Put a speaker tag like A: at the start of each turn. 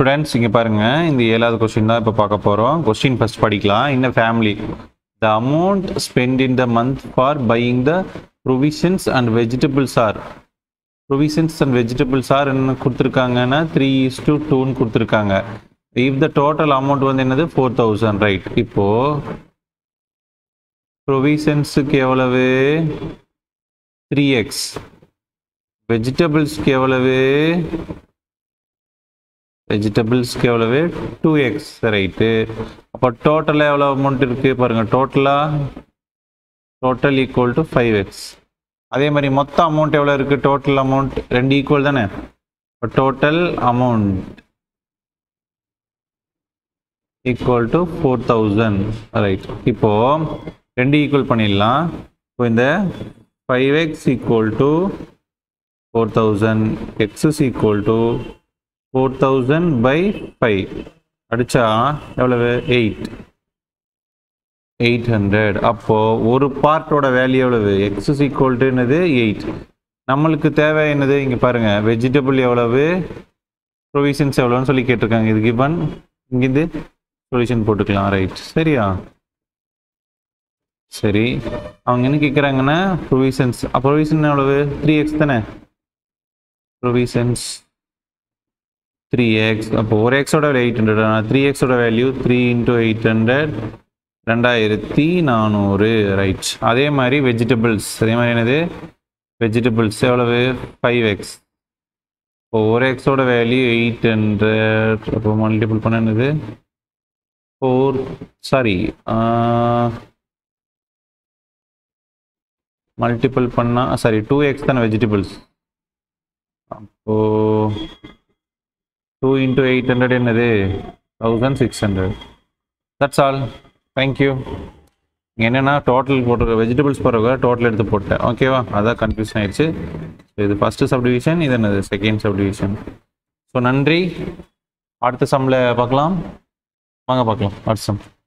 A: students இங்கே பாருங்க இந்த ஏழாவது கொஸ்டின் தான் இப்போ பார்க்க போகிறோம் கொஸ்டின் ஃபர்ஸ்ட் படிக்கலாம் இந்த family the amount spend in the month for buying the provisions and vegetables are provisions and vegetables are என்ன கொடுத்துருக்காங்கன்னா த்ரீ இஸ் டு டூன்னு கொடுத்துருக்காங்க இஃப் த டோட்டல் அமௌண்ட் வந்து என்னது ஃபோர் தௌசண்ட் ரைட் இப்போ ப்ரொவிஷன்ஸுக்கு எவ்வளவு த்ரீ எக்ஸ் வெஜிடபிள்ஸ்க்கு எவ்வளவு வெஜிடபிள்ஸ்க்கு எவ்வளவு டூ எக்ஸ் ரைட்டு அப்போ டோட்டலாக எவ்வளோ அமௌண்ட் இருக்குது பாருங்கள் டோட்டலாக total equal to five X அதே மாதிரி மொத்த அமௌண்ட் எவ்வளோ இருக்குது டோட்டல் அமௌண்ட் ரெண்டு ஈக்குவல் தானே இப்போ total amount equal to four thousand right இப்போது ரெண்டு ஈக்குவல் பண்ணிடலாம் இப்போ இந்த five X equal to four thousand X is equal to four thousand by five அடித்தா எவ்வளவு எயிட் எயிட் ஹண்ட்ரட் அப்போது ஒரு பார்ட்டோட வேல்யூ எவ்வளவு எக்ஸ் இஸ் ஈக்குவல் டு என்னது எயிட் நம்மளுக்கு தேவை என்னது இங்கே பாருங்கள் வெஜிடபிள் எவ்வளவு ப்ரொவிஷன்ஸ் எவ்வளோன்னு சொல்லி கேட்டிருக்காங்க இது கிவன் இங்கேருந்து சொல்யூஷன் போட்டுக்கலாம் ரைட் சரியா சரி அவங்க என்ன கேட்குறாங்கன்னா ப்ரொவிஷன்ஸ் ப்ரொவிஷன் எவ்வளவு த்ரீ எக்ஸ் தானே ப்ரொவிஷன்ஸ் த்ரீ எக்ஸ் அப்போ ஒரு எக்ஸோட வேல்யூ எயிட் ஹண்ட்ரட் த்ரீ எக்ஸோட value three into eight hundred ரெண்டாயிரத்தி நானூறு ரைட் அதே மாதிரி வெஜிடபிள்ஸ் அதே மாதிரி என்னது வெஜிடபிள்ஸ் எவ்வளவு ஃபைவ் எக்ஸ் இப்போ ஒரு எக்ஸோட வேல்யூ எயிட் ஹண்ட்ரட் அப்போ மல்டிபிள் பண்ண என்னது ஃபோர் சாரி மல்டிபிள் பண்ணால் சாரி டூ எக்ஸ் தானே வெஜிடபிள்ஸ் அப்போது டூ இன்டூ எயிட் ஹண்ட்ரட் என்னது thousand six hundred that's all thank you என்னென்னா டோட்டல் போட்டிருக்க வெஜிடபிள்ஸ் போடுறவங்க டோட்டல் எடுத்து போட்டேன் ஓகேவா அதான் கன்ஃபியூஷன் ஆயிடுச்சு இது ஃபஸ்ட்டு சப்டிவிஷன் இது என்னது செகண்ட் சப்டிவிஷன் ஸோ நன்றி அடுத்த சம்மில் பார்க்கலாம் வாங்க பார்க்கலாம் அடுத்த சம்